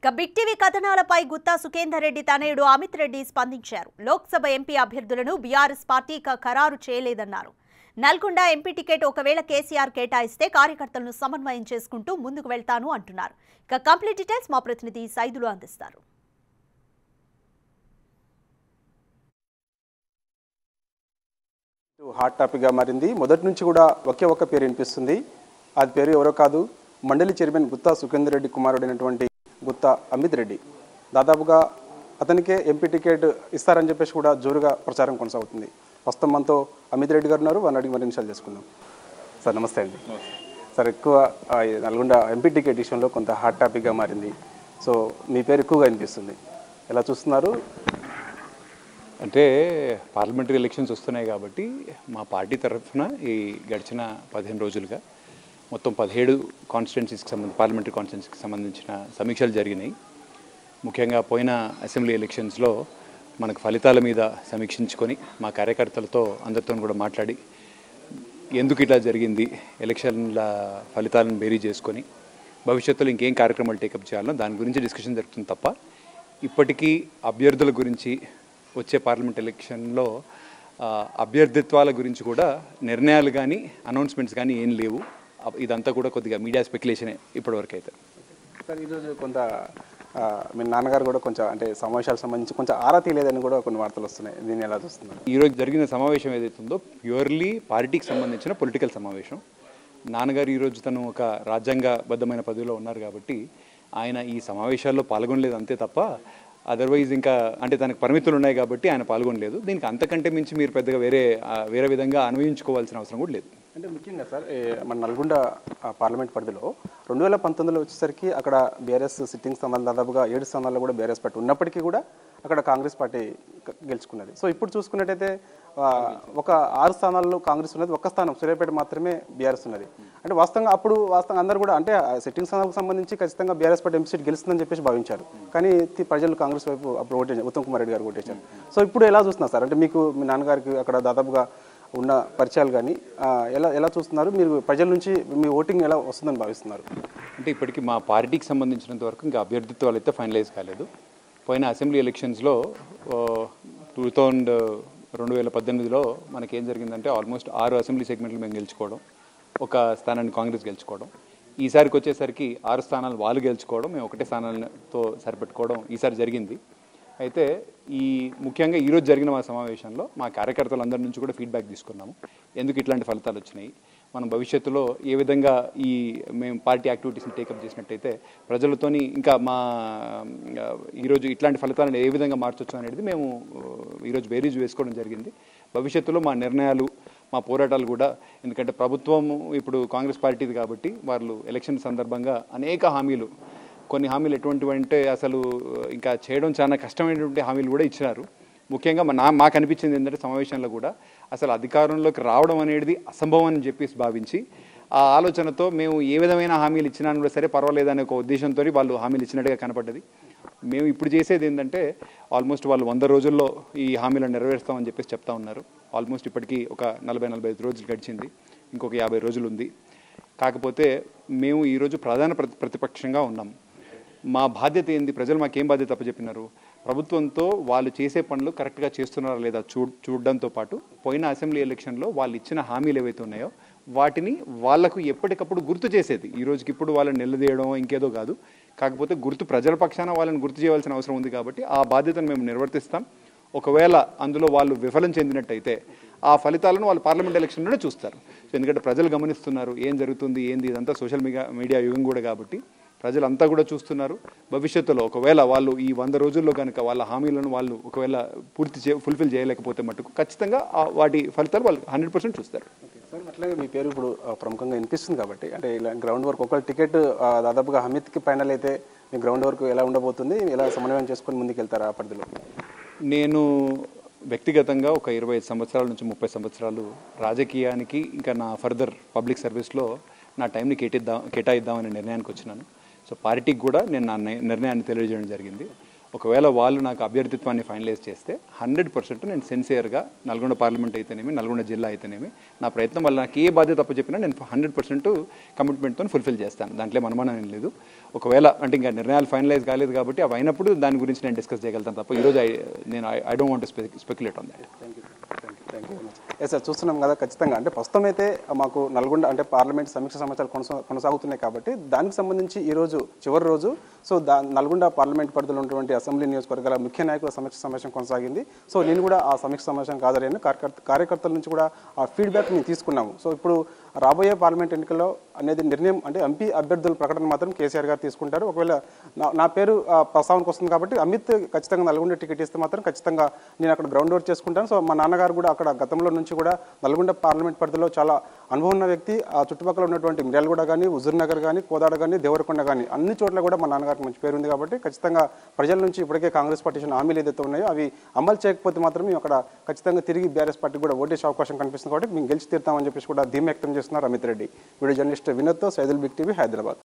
ఇక big TV కథనాలపై గుత్తా సుఖేందర్ రెడ్డి తనయుడు అమిత్ రెడ్డి స్పందించారు లోక్సభ ఎంపీ అభ్యర్థులను బీఆర్ఎస్ పార్టీ ఇక ఖరారు చేయలేదన్నారు నల్గొండ ఎంపీ టికెట్ ఒకవేళ కేసీఆర్ కేటాయిస్తే కార్యకర్తలను సమన్వయం చేసుకుంటూ ముందుకు వెళ్తాను అంటున్నారు ఇక కంప్లీట్ డీటెయిల్స్ మా ప్రతినిధి సైదులు అందిస్తారు హాట్ టాపిక్గా మారింది మొదటి నుంచి కూడా ఒకే ఒక్క పేరు వినిపిస్తుంది అది పేరు ఎవరో కాదు మండలి చైర్మన్ గుత్తా సుఖేందర్ రెడ్డి కుమారుడైనటువంటి గుత్తా అమిత్ రెడ్డి దాదాపుగా అతనికే ఎంపీ టికెట్ ఇస్తారని చెప్పేసి కూడా జోరుగా ప్రచారం కొనసాగుతుంది ప్రస్తుతం మనతో అమిత్ రెడ్డి గారు ఉన్నారు వారిని అడిగి మరి నిమిషాలు చేసుకుందాం సార్ నమస్తే అండి సార్ ఎక్కువ ఆ, ఈ నల్గొండ ఎంపీ టికెట్ విషయంలో కొంత హాట్ టాపిక్గా మారింది సో మీ పేరు ఎక్కువగా వినిపిస్తుంది ఎలా చూస్తున్నారు అంటే పార్లమెంటరీ ఎలక్షన్స్ వస్తున్నాయి కాబట్టి మా పార్టీ తరఫున ఈ గడిచిన పదిహేను రోజులుగా మొత్తం పదిహేడు కాన్స్టిట్యున్సీస్కి సంబంధించి పార్లమెంటరీ కాన్స్టిట్యున్సీకి సంబంధించిన సమీక్షలు జరిగినాయి ముఖ్యంగా పోయిన అసెంబ్లీ ఎలక్షన్స్లో మనకు ఫలితాల మీద సమీక్షించుకొని మా కార్యకర్తలతో అందరితో కూడా మాట్లాడి ఎందుకు ఇట్లా జరిగింది ఎలక్షన్ల ఫలితాలను బేరీ చేసుకొని భవిష్యత్తులో ఇంకేం కార్యక్రమాలు టేకప్ చేయాలో దాని గురించి డిస్కషన్ జరుగుతుంది తప్ప ఇప్పటికీ అభ్యర్థుల గురించి వచ్చే పార్లమెంట్ ఎలక్షన్లో ఆ, అభ్యర్థిత్వాల గురించి కూడా నిర్ణయాలు కానీ అనౌన్స్మెంట్స్ కానీ ఏం లేవు అ- ఇదంతా కూడా కొద్దిగా మీడియా స్పెక్యులేషనే ఇప్పటివరకు అయితే సార్ ఈరోజు కొంత ఆ, మీ నాన్నగారు కూడా కొంచెం అంటే సమావేశాలకు సంబంధించి కొంచెం ఆరా తీయలేదని కూడా కొన్ని వార్తలు వస్తున్నాయి దీన్ని ఎలా చూస్తున్నారు ఈరోజు జరిగిన సమావేశం ఏదైతే ఉందో ప్యూర్లీ పార్టీకి సంబంధించిన పొలిటికల్ సమావేశం నాన్నగారు ఈరోజు తను ఒక రాజ్యాంగబద్ధమైన పదవిలో ఉన్నారు కాబట్టి ఆయన ఈ సమావేశాల్లో పాల్గొనలేదు అంతే తప్ప అదర్వైజ్ ఇంకా అంటే తనకు పరిమితులు ఉన్నాయి కాబట్టి ఆయన పాల్గొనలేదు దీనికి అంతకంటే మించి మీరు పెద్దగా వేరే ఆ, వేరే విధంగా అన్వయించుకోవాల్సిన అవసరం కూడా లేదు అంటే ముఖ్యంగా సార్ ఏ, మన నల్గొండ ఆ, పార్లమెంట్ పరిధిలో రెండు వేల పంతొమ్మిదిలో వచ్చేసరికి అక్కడ బీఆర్ఎస్ సిట్టింగ్ స్థానాలు దాదాపుగా ఏడు స్థానాల్లో కూడా బీఆర్ఎస్ పార్టీ ఉన్నప్పటికీ కూడా అక్కడ కాంగ్రెస్ పార్టీ గ- గెలుచుకున్నది సో ఇప్పుడు చూసుకున్నట్టయితే ఆ, ఒక ఆరు స్థానాల్లో కాంగ్రెస్ ఉన్నది ఒక్క స్థానం సూర్యాపేట మాత్రమే బీఆర్ఎస్ ఉన్నది అంటే వాస్తవంగా అప్పుడు వాస్తవంగా అందరూ కూడా అంటే ఆ సిట్టింగ్ స్థానాలకు సంబంధించి ఖచ్చితంగా బీఆర్ఎస్ పార్టీ ఎంపీ సీట్ గెలుస్తుందని చెప్పేసి భావించారు కానీ తి- ప్రజలు కాంగ్రెస్ వైపు అప్పుడు ఓటేసారు ఉత్తమ్ కుమార్ రెడ్డి గారు ఓటేశారు సో ఇప్పుడు ఎలా చూస్తున్నారు సార్ అంటే మీకు మీ నాన్నగారికి అక్కడ దాదాపుగా ఉన్న పరిచయాలు కానీ ఎలా ఎలా చూస్తున్నారు మీరు ప్రజల నుంచి మీ ఓటింగ్ ఎలా వస్తుందని భావిస్తున్నారు అంటే ఇప్పటికీ మా పార్టీకి సంబంధించినంత వరకు ఇంకా అభ్యర్థిత్వాలు అయితే ఫైనలైజ్ కాలేదు పోయిన అసెంబ్లీ ఎలక్షన్స్లో టూ థౌజండ్ రెండు వేల పద్దెనిమిదిలో మనకేం జరిగిందంటే ఆల్మోస్ట్ ఆరు అసెంబ్లీ సెగ్మెంట్లు మేము గెలుచుకోవడం ఒక స్థానాన్ని కాంగ్రెస్ గెలుచుకోవడం ఈసారికి వచ్చేసరికి ఆరు స్థానాలు వాళ్ళు గెలుచుకోవడం మేము ఒకటే స్థానాలతో సరిపెట్టుకోవడం ఈసారి జరిగింది అయితే ఈ ముఖ్యంగా ఈరోజు జరిగిన మా సమావేశంలో మా కార్యకర్తలందరి నుంచి కూడా ఫీడ్బ్యాక్ తీసుకున్నాము ఎందుకు ఇట్లాంటి ఫలితాలు వచ్చినాయి మనం భవిష్యత్తులో ఏ విధంగా ఈ మేము పార్టీ యాక్టివిటీస్ని టేకప్ చేసినట్టయితే ప్రజలతోని ఇంకా మా ఆ, ఈరోజు ఇట్లాంటి ఫలితాలను ఏ విధంగా మార్చొచ్చు అనేది మేము ఆ, ఈరోజు బేరీజ్ వేసుకోవడం జరిగింది భవిష్యత్తులో మా నిర్ణయాలు మా పోరాటాలు కూడా ఎందుకంటే ప్రభుత్వం ఇప్పుడు కాంగ్రెస్ పార్టీది కాబట్టి వాళ్ళు ఎలక్షన్ సందర్భంగా అనేక హామీలు కొన్ని హామీలు ఎటువంటివి అంటే అసలు ఇంకా చేయడం చాలా కష్టమైనటువంటి హామీలు కూడా ఇచ్చినారు ముఖ్యంగా మా- నా మాకు అనిపించింది ఏంటంటే సమావేశంలో కూడా అసలు అధికారంలోకి రావడం అనేది అసంభవం అని చెప్పేసి భావించి ఆ ఆలోచనతో మేము ఏ విధమైన హామీలు ఇచ్చినా కూడా సరే పర్వాలేదనే ఒక ఉద్దేశంతో వాళ్ళు హామీలు ఇచ్చినట్టుగా కనపడ్డది మేము ఇప్పుడు చేసేది ఏంటంటే ఆల్మోస్ట్ వాళ్ళు వంద రోజుల్లో ఈ హామీలను నెరవేరుస్తామని చెప్పేసి చెప్తా ఉన్నారు ఆల్మోస్ట్ ఇప్పటికీ ఒక నలభై నలభై ఐదు రోజులు గడిచింది ఇంకొక యాభై రోజులు ఉంది కాకపోతే మేము ఈరోజు ప్రధాన ప్రతి ప్రతిపక్షంగా ఉన్నాం మా బాధ్యత ఏంది ప్రజలు మాకేం బాధ్యత అప్పచెప్పినారు ప్రభుత్వంతో వాళ్ళు చేసే పనులు కరెక్ట్గా చేస్తున్నారా లేదా చూ చూడడంతో పాటు పోయిన అసెంబ్లీ ఎలక్షన్లో వాళ్ళు ఇచ్చిన హామీలు ఏవైతే ఉన్నాయో వాటిని వాళ్లకు ఎప్పటికప్పుడు గుర్తు చేసేది ఈ రోజుకి ఇప్పుడు వాళ్ళని నిలదీయడం ఇంకేదో కాదు కాకపోతే గుర్తు ప్రజల పక్షాన వాళ్ళని గుర్తు చేయవలసిన అవసరం ఉంది కాబట్టి ఆ బాధ్యతను మేము నిర్వర్తిస్తాం ఒకవేళ అందులో వాళ్ళు విఫలం చెందినట్టయితే ఆ ఫలితాలను వాళ్ళు పార్లమెంట్ ఎలక్షన్లోనే చూస్తారు సో ఎందుకంటే ప్రజలు గమనిస్తున్నారు ఏం జరుగుతుంది ఏంది ఇదంతా సోషల్ మీడియా మీడియా యుగం కూడా కాబట్టి ప్రజలంతా కూడా చూస్తున్నారు భవిష్యత్తులో ఒకవేళ వాళ్ళు ఈ వంద రోజుల్లో కనుక వాళ్ళ హామీలను వాళ్ళు ఒకవేళ పూర్తి చే ఫుల్ఫిల్ చేయలేకపోతే మటుకు ఖచ్చితంగా ఆ వాటి ఫలితాలు వాళ్ళు హండ్రెడ్ పర్సెంట్ చూస్తారు సార్ అట్లాగే మీ పేరు ఇప్పుడు ఆ, ప్రముఖంగా వినిపిస్తుంది కాబట్టి అంటే ఇలా గ్రౌండ్ వర్క్ ఒకవేళ టికెట్ ఆ, దాదాపుగా హమీద్కి ఫైనల్ అయితే మీ గ్రౌండ్ వర్క్ ఎలా ఉండబోతుంది ఎలా సమన్వయం చేసుకొని ముందుకు వెళ్తారా ఆ పరిధిలో నేను వ్యక్తిగతంగా ఒక ఇరవై ఐదు సంవత్సరాల నుంచి ముప్పై సంవత్సరాలు రాజకీయానికి ఇంకా నా ఫర్దర్ పబ్లిక్ సర్వీస్లో నా టైంని కేటిద్దాం కేటాయిద్దామనే నిర్ణయానికి వచ్చినాను సో పార్టీకి కూడా నేను నా ని- నిర్ణయాన్ని తెలియజేయడం జరిగింది ఒకవేళ వాళ్ళు నాకు అభ్యర్థిత్వాన్ని ఫైనలైజ్ చేస్తే హండ్రెడ్ పర్సెంట్ నేను సిన్సియర్గా నల్గొండ పార్లమెంట్ అయితేనేమి నల్గొండ జిల్లా అయితేనేమి నా ప్రయత్నం వల్ల నాకు ఏ బాధ్యత తప్ప చెప్పినా నేను హండ్రెడ్ పర్సెంట్ కమిట్మెంట్తో ఫుల్ఫిల్ చేస్తాను దాంట్లో అనుమానం ఏం లేదు ఒకవేళ అంటే ఇంకా నిర్ణయాలు ఫైనలైజ్ కాలేదు కాబట్టి అవి అయినప్పుడు దాని గురించి నేను డిస్కస్ చేయగలుగుతాను తప్ప ఈరోజు I- నేను I don't want speculate on that thank you thank you very much yes sir చూస్తున్నాం కదా ఖచ్చితంగా అంటే ప్రస్తుతం అయితే మాకు నల్గొండ అంటే పార్లమెంట్ సమీక్ష సమాచారాలు కొనసా కొనసాగుతున్నాయి కాబట్టి దానికి సంబంధించి ఈ రోజు చివరి రోజు సో దా నల్గొండ పార్లమెంట్ పరిధిలో ఉన్నటువంటి అసెంబ్లీ నియోజకవర్గాల ముఖ్య నాయకుల సమీక్ష సమావేశం కొనసాగింది సో నేను కూడా ఆ సమీక్ష సమావేశానికి హాజరైన కార్యకర్త కార్యకర్తల నుంచి కూడా ఆ ఫీడ్బ్యాక్ మేము తీసుకున్నాము సో ఇప్పుడు రాబోయే పార్లమెంట్ ఎన్నికల్లో అనేది నిర్ణయం అంటే ఎంపీ అభ్యర్థుల ప్రకటన మాత్రం కేసీఆర్ గారు తీసుకుంటారు ఒకవేళ నా నా పేరు ఆ, ప్రస్తావనకు వస్తుంది కాబట్టి అమిత్ ఖచ్చితంగా నల్గొండ టికెట్ ఇస్తే మాత్రం ఖచ్చితంగా నేను అక్కడ గ్రౌండ్ వర్క్ చేసుకుంటాను సో మా నాన్నగారు కూడా అక్కడ గతంలో నుంచి కూడా నల్గొండ పార్లమెంట్ పరిధిలో చాలా అనుభవం ఉన్న వ్యక్తి ఆ చుట్టుపక్కల ఉన్నటువంటి మిర్యాలగూడ కానీ హుజూర్ నగర్ కానీ కోదాడ కానీ దేవరకొండ కానీ అన్ని చోట్ల కూడా మా నాన్నగారికి మంచి పేరు ఉంది కాబట్టి ఖచ్చితంగా ప్రజల నుంచి ఇప్పటికే కాంగ్రెస్ పార్టీ ఇచ్చిన హామీలు ఏదైతే ఉన్నాయో అవి అమలు చేయకపోతే మాత్రం మేము అక్కడ ఖచ్చితంగా తిరిగి బీఆర్ఎస్ పార్టీ కూడా ఓటేసే అవకాశం కనిపిస్తుంది కాబట్టి మేము గెలిచి తీరుతామని చెప్పేసి కూడా ధీమా వ్యక్తం చేస్తున్నారు అమిత్ రెడ్డి వీడియో జర్నలిస్ట్ వినోద్తో సైదుల్ బిగ్ టీవీ హైదరాబాద్